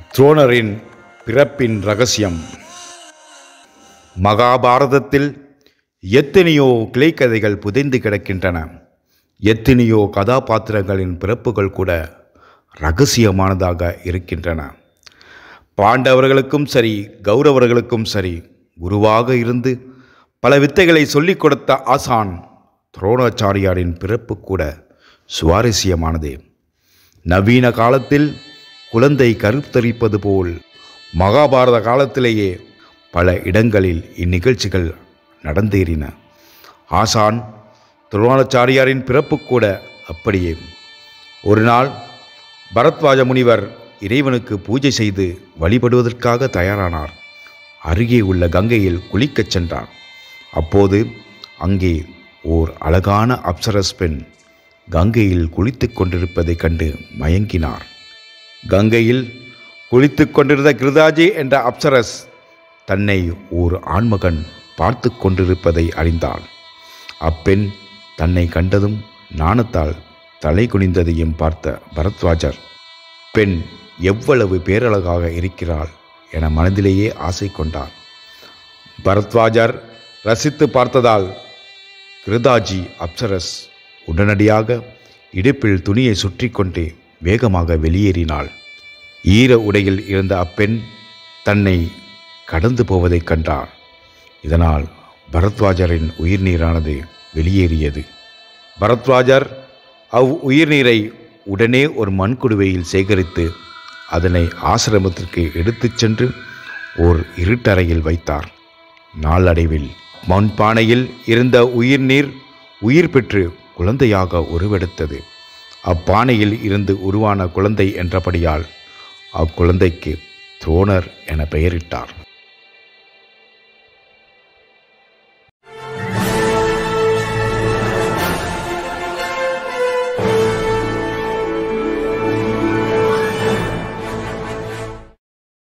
துரோணரின் பிறப்பின் ரகசியம் மகாபாரதத்தில் எத்தனையோ கிளைக்கதைகள் புதைந்து கிடக்கின்றன எத்தனையோ கதாபாத்திரங்களின் பிறப்புகள் கூட ரகசியமானதாக இருக்கின்றன பாண்டவர்களுக்கும் சரி கௌரவர்களுக்கும் சரி குருவாக இருந்து பல வித்தைகளை சொல்லிக் கொடுத்த ஆசான் துரோணாச்சாரியாரின் பிறப்பு கூட சுவாரஸ்யமானது நவீன காலத்தில் குழந்தை கருத்தரிப்பது போல் மகாபாரத காலத்திலேயே பல இடங்களில் இந்நிகழ்ச்சிகள் நடந்தேறின ஆசான் துரோணாச்சாரியாரின் பிறப்பு கூட அப்படியே ஒரு நாள் பரத்வாஜ முனிவர் இறைவனுக்கு பூஜை செய்து வழிபடுவதற்காக தயாரானார் அருகே உள்ள கங்கையில் குளிக்கச் சென்றார் அப்போது அங்கே ஓர் அழகான அப்சரஸ் பெண் கங்கையில் குளித்துக் கொண்டிருப்பதைக் கண்டு மயங்கினார் கங்கையில் குளித்துக் கொண்டிருந்த கிருதாஜி என்ற அப்சரஸ் தன்னை ஓர் ஆண்மகன் பார்த்து கொண்டிருப்பதை அறிந்தாள் அப்பெண் தன்னை கண்டதும் நாணத்தால் தலை குனிந்ததையும் பார்த்த பரத்வாஜர் பெண் எவ்வளவு பேரழகாக இருக்கிறாள் என மனதிலேயே ஆசை கொண்டார் பரத்வாஜர் ரசித்து பார்த்ததால் கிருதாஜி அப்சரஸ் உடனடியாக இடுப்பில் துணியை சுற்றி கொண்டு வேகமாக வெளியேறினாள் ஈர உடையில் இருந்த அப்பெண் தன்னை கடந்து போவதைக் கண்டார் இதனால் பரத்வாஜரின் உயிர்நீரானது வெளியேறியது பரத்வாஜர் அவ் உயிர்நீரை உடனே ஒரு மண்குடுவையில் சேகரித்து அதனை ஆசிரமத்திற்கு எடுத்துச் சென்று ஓர் இருட்டறையில் வைத்தார் நாளடைவில் மண்பானையில் இருந்த உயிர்நீர் உயிர் பெற்று குழந்தையாக உருவெடுத்தது அப்பானையில் இருந்து உருவான குழந்தை என்றபடியால் அக்குழந்தைக்கு துரோணர் என பெயரிட்டார்